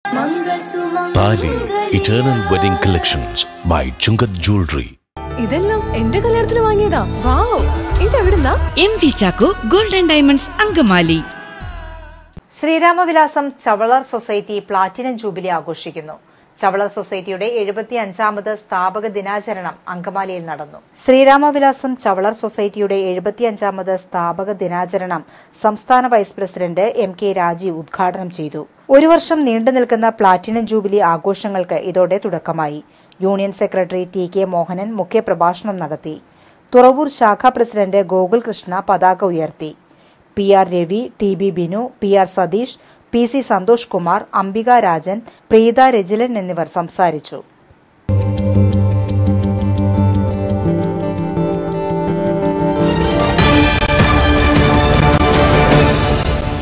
താലി eternal wedding collections by Chungath jewellery ഇതെല്ലാം എന്റെ കല്യാണത്തിന് വാങ്ങിയതാ വാവ് ഇതെവിടുന്നാ M V Chacko golden diamonds Angamaly Sreeramavilasam Chavalar society platinum jubilee ആഘോഷിക്കുന്നു ചവളർ സൊസൈറ്റിയുടെ എഴുപത്തി അഞ്ചാമത് സ്ഥാപക ദിനാചരണം അങ്കമാലിയിൽ നടന്നു ശ്രീരാമവിലാസം ചവളർ സൊസൈറ്റിയുടെ എഴുപത്തിയഞ്ചാമത് സ്ഥാപക ദിനാചരണം സംസ്ഥാന vice president M K Rajeev ഉദ്ഘാടനം ചെയ്തു ഒരു വർഷം നീണ്ടു നിൽക്കുന്ന പ്ലാറ്റിനം ജൂബിലി ആഘോഷങ്ങൾക്ക് ഇതോടെ തുടക്കമായി union secretary T K Mohanan മുഖ്യപ്രഭാഷണം നടത്തി തുറവൂർ ശാഖാ പ്രസിഡന്റ് ഗോകുൽ കൃഷ്ണ പതാക ഉയർത്തി P R Ravi T B Binu P R Satheesh P C Santhosh Kumar Ambika Rajan Preetha Rajilan എന്നിവർ സംസാരിച്ചു